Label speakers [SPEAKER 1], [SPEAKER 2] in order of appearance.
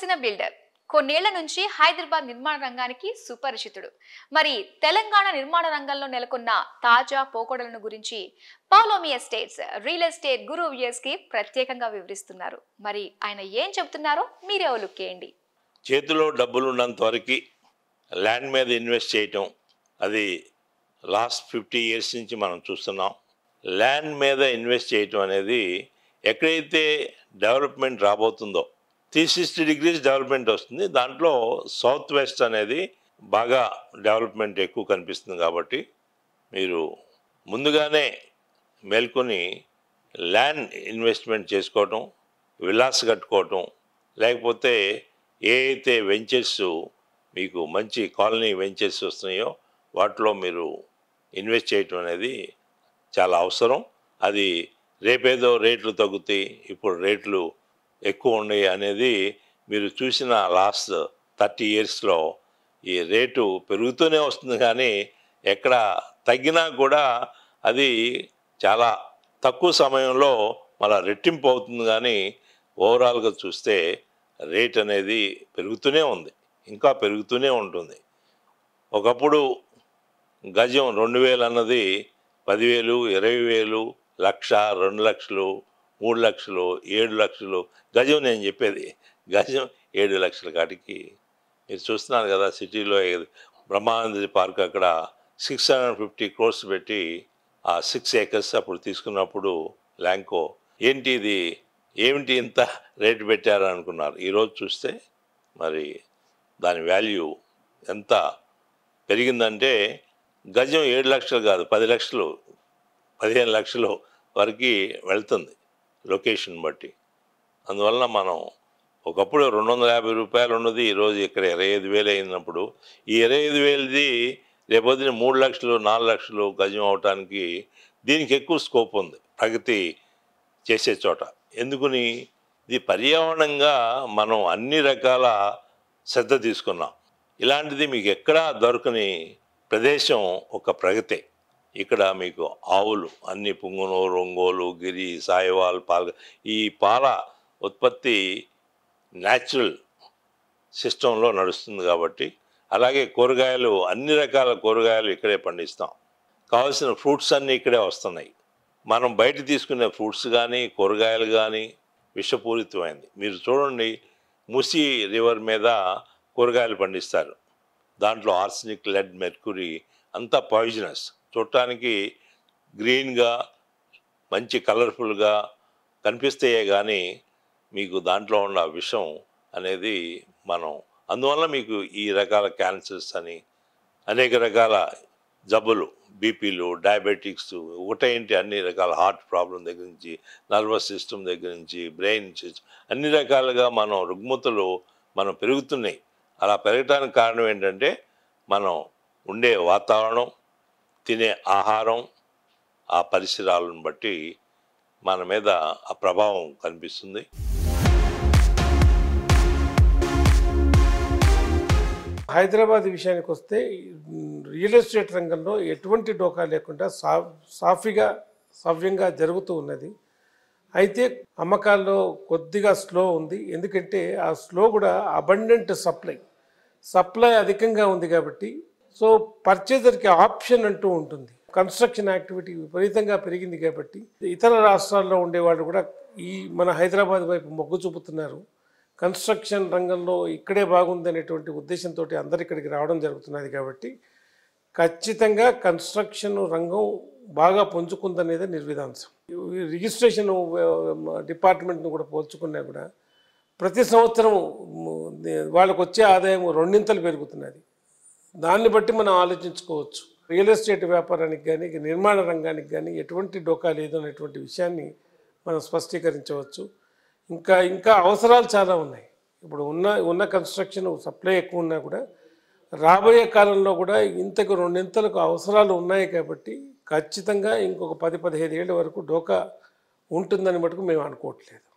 [SPEAKER 1] తెలిసిన బిల్డర్ కొన్నేళ్ల నుంచి హైదరాబాద్ నిర్మాణ రంగానికి సుపరిచితుడు మరి తెలంగాణ నిర్మాణ రంగంలో నెలకొన్న తాజా పోకడలను గురించి Paulomi estates real estate guru viewers కి ప్రత్యేకంగా వివరిస్తున్నారు మరి ఆయన ఏం చెబుతున్నారో మీరే ఓ లుక్ వేయండి
[SPEAKER 2] చేతిలో డబ్బులు ఉన్నంత వరకు ల్యాండ్ మీద ఇన్వెస్ట్ చేయటం అది లాస్ట్ ఫిఫ్టీ ఇయర్స్ నుంచి మనం చూస్తున్నాం ల్యాండ్ మీద ఇన్వెస్ట్ చేయటం అనేది ఎక్కడైతే డెవలప్మెంట్ రాబోతుందో త్రీ సిక్స్టీ డిగ్రీస్ డెవలప్మెంట్ వస్తుంది దాంట్లో సౌత్ వెస్ట్ అనేది బాగా డెవలప్మెంట్ ఎక్కువ కనిపిస్తుంది కాబట్టి మీరు ముందుగానే మేల్కొని ల్యాండ్ ఇన్వెస్ట్మెంట్ చేసుకోవటం విలాస్ కట్టుకోవటం లేకపోతే ఏ అయితే వెంచర్స్ మీకు మంచి కాలనీ వెంచర్స్ వస్తున్నాయో వాటిలో మీరు ఇన్వెస్ట్ చేయటం అనేది చాలా అవసరం అది రేపేదో రేట్లు తగ్గుతాయి ఇప్పుడు రేట్లు ఎక్కువ ఉన్నాయి అనేది మీరు చూసిన లాస్ట్ థర్టీ ఇయర్స్లో ఈ రేటు పెరుగుతూనే వస్తుంది కానీ ఎక్కడ తగ్గినా కూడా అది చాలా తక్కువ సమయంలో మళ్ళా రెట్టింపు అవుతుంది కానీ ఓవరాల్గా చూస్తే రేట్ అనేది పెరుగుతూనే ఉంది ఇంకా పెరుగుతూనే ఉంటుంది ఒకప్పుడు గజం రెండు వేలు అన్నది పదివేలు ఇరవై వేలు లక్ష రెండు లక్షలు మూడు లక్షలు ఏడు లక్షలు గజం నేను చెప్పేది గజం ఏడు లక్షల కాటికి మీరు చూస్తున్నారు కదా సిటీలో ఏ- బ్రహ్మానంద పార్క్ అక్కడ సిక్స్ హండ్రెడ్ ఫిఫ్టీ క్రోర్స్ పెట్టి ఆ సిక్స్ ఏకర్స్ అప్పుడు తీసుకున్నప్పుడు ల్యాంకో ఏంటి ఇది ఏమిటి ఇంత రేటు పెట్టారు అనుకున్నారు ఈరోజు చూస్తే మరి దాని వాల్యూ ఎంత పెరిగిందంటే గజం ఏడు లక్షలు కాదు పది లక్షలు పదిహేను లక్షలు వరకు వెళ్తుంది లొకేషన్ బట్టి అందువలన మనం ఒకప్పుడు రెండు వందల యాభై రూపాయలు ఉన్నది ఈరోజు ఇక్కడ ఇరవై ఐదు వేలు అయినప్పుడు ఈ ఇరవై ఐదు వేలది రేపొద్దున మూడు లక్షలు నాలుగు లక్షలు గజం అవటానికి దీనికి ఎక్కువ స్కోప్ ఉంది ప్రగతి చేసే చోట ఎందుకుని ఇది పర్యావరణంగా మనం అన్ని రకాల శ్రద్ధ తీసుకున్నాం ఇలాంటిది మీకు ఎక్కడా దొరకని ప్రదేశం ఒక ప్రగతే ఇక్కడ మీకు ఆవులు అన్ని పుంగునూరు ఒంగోలు గిరి సాయివాల్ పాల ఈ పాల ఉత్పత్తి న్యాచురల్ సిస్టంలో నడుస్తుంది కాబట్టి అలాగే కూరగాయలు అన్ని రకాల కూరగాయలు ఇక్కడే పండిస్తాం కావాల్సిన ఫ్రూట్స్ అన్నీ ఇక్కడే వస్తున్నాయి మనం బయట తీసుకునే ఫ్రూట్స్ కానీ కూరగాయలు కానీ విషపూరితమైంది మీరు చూడండి ముసి రివర్ మీద కూరగాయలు పండిస్తారు దాంట్లో ఆర్సనిక్ లెడ్ మెర్కురీ అంతా పాయిజనస్ చూడటానికి గ్రీన్గా మంచి కలర్ఫుల్గా కనిపిస్తాయే కానీ మీకు దాంట్లో ఉన్న విషం అనేది మనం అందువల్ల మీకు ఈ రకాల క్యాన్సర్స్ అని అనేక రకాల జబ్బులు బీపీలు డయాబెటిక్స్ ఒకటేంటి అన్ని రకాల హార్ట్ ప్రాబ్లం దగ్గర నుంచి నర్వస్ సిస్టమ్ దగ్గర నుంచి బ్రెయిన్ సిస్టమ్ అన్ని రకాలుగా మనం రుగ్మతలు మనం పెరుగుతున్నాయి అలా పెరగడానికి కారణం ఏంటంటే మనం ఉండే వాతావరణం తినే ఆహారం ఆ పరిసరాలను బట్టి మన మీద ఆ ప్రభావం కనిపిస్తుంది
[SPEAKER 3] హైదరాబాద్ విషయానికి వస్తే ఉమ్, రియల్ ఎస్టేట్ రంగంలో ఎటువంటి డోకా లేకుండా సా సాఫీగా సవ్యంగా జరుగుతూ ఉన్నది అయితే అమ్మకాల్లో కొద్దిగా స్లో ఉంది ఎందుకంటే ఆ స్లో కూడా అబండెంట్ సప్లై సప్లై అధికంగా ఉంది కాబట్టి సో పర్చేజర్కి ఆప్షన్ అంటూ ఉంటుంది కన్స్ట్రక్షన్ యాక్టివిటీ విపరీతంగా పెరిగింది కాబట్టి ఇతర రాష్ట్రాల్లో ఉండేవాళ్ళు కూడా ఈ మన హైదరాబాద్ వైపు మొగ్గు చూపుతున్నారు కన్స్ట్రక్షన్ రంగంలో ఇక్కడే బాగుంది అనేటువంటి ఉద్దేశంతో అందరు ఇక్కడికి రావడం జరుగుతున్నది కాబట్టి ఖచ్చితంగా కన్స్ట్రక్షన్ రంగం బాగా పుంజుకుందనేది నిర్విధాంశం ఈ రిజిస్ట్రేషన్ డిపార్ట్మెంట్ను కూడా పోల్చుకున్నా కూడా ప్రతి సంవత్సరం మ్, వాళ్ళకు వచ్చే ఆదాయం రెండింతలు పెరుగుతున్నది దాన్ని బట్టి మనం ఆలోచించుకోవచ్చు రియల్ ఎస్టేట్ వ్యాపారానికి కానీ నిర్మాణ రంగానికి కానీ ఎటువంటి డోకా లేదు అనేటువంటి విషయాన్ని మనం స్పష్టీకరించవచ్చు ఇంకా ఇంకా అవసరాలు చాలా ఉన్నాయి ఇప్పుడు ఉన్న ఉన్న కన్స్ట్రక్షన్ సప్లై ఎక్కువ ఉన్నా కూడా రాబోయే కాలంలో కూడా ఇంతకు రెండింతలకు అవసరాలు ఉన్నాయి కాబట్టి ఖచ్చితంగా ఇంకొక పది పదిహేను ఏళ్ళ వరకు డోకా ఉంటుందని మటుకు మేము అనుకోవట్లేదు